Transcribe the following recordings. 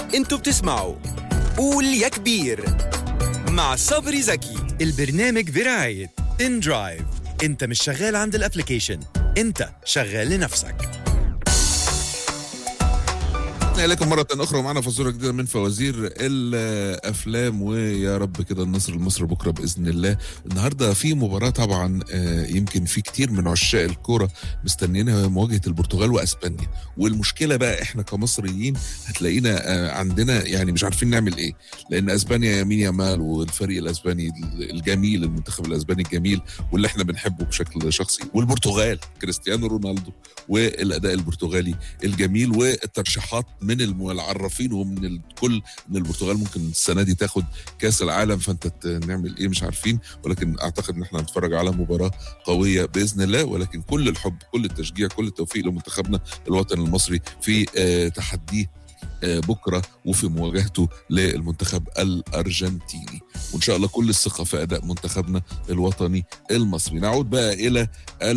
انتوا بتسمعوا قول يا كبير مع صبري زكي البرنامج برعاية ان درايف انت مش شغال عند الابليكيشن انت شغال لنفسك رجعنا اليكم مره اخرى ومعنا فزوره جديده من فوازير الافلام ويا رب كده النصر لمصر بكره باذن الله النهارده في مباراه طبعا آه، يمكن في كتير من عشاق الكوره مستنيينها وهي مواجهه البرتغال واسبانيا والمشكله بقى احنا كمصريين هتلاقينا آه، عندنا يعني مش عارفين نعمل ايه لان اسبانيا يمين يمال والفريق الاسباني الجميل المنتخب الاسباني الجميل واللي احنا بنحبه بشكل شخصي والبرتغال كريستيانو رونالدو والاداء البرتغالي الجميل والترشيحات من الم- العرافين ومن الكل ان البرتغال ممكن السنه دي تاخد كاس العالم فانت ت- نعمل ايه مش عارفين ولكن اعتقد ان احنا هنتفرج على مباراه قويه باذن الله ولكن كل الحب كل التشجيع كل التوفيق لمنتخبنا الوطني المصري في آه، تحديه آه، بكره وفي مواجهته للمنتخب الارجنتيني وان شاء الله كل الثقه في اداء منتخبنا الوطني المصري نعود بقى الى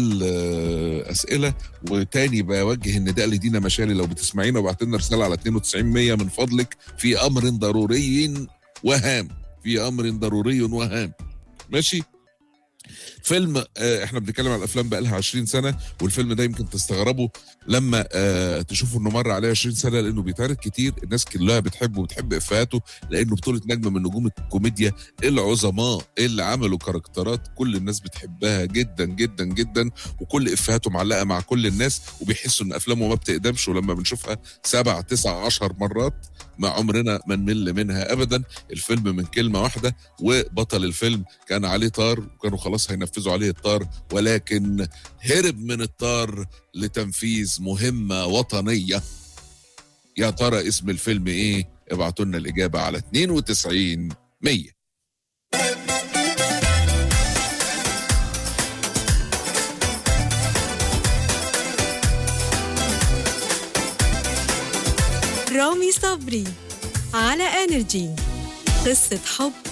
الاسئله وتاني بوجه النداء لدينا مشالي لو بتسمعينا وبعت لنا رساله على 92 100 من فضلك في امر ضروري وهام في امر ضروري وهام ماشي فيلم آه، احنا بنتكلم على الافلام بقى لها 20 سنه والفيلم ده يمكن تستغربوا لما آه تشوفوا انه مر عليه 20 سنه لانه بيتعرض كتير الناس كلها بتحبه وبتحب افاته لانه بطوله نجم من نجوم الكوميديا العظماء اللي عملوا كاركترات كل الناس بتحبها جدا جدا جدا وكل افاته معلقه مع كل الناس وبيحسوا ان افلامه ما بتقدمش ولما بنشوفها سبع تسع عشر مرات ما عمرنا ما نمل منها ابدا الفيلم من كلمه واحده وبطل الفيلم كان عليه طار وكانوا خلاص هينفذوا عليه الطار ولكن هرب من الطار لتنفيذ مهمه وطنيه يا ترى اسم الفيلم ايه ابعتوا لنا الاجابه على 92 100 رامي صبري على انرجي قصة حب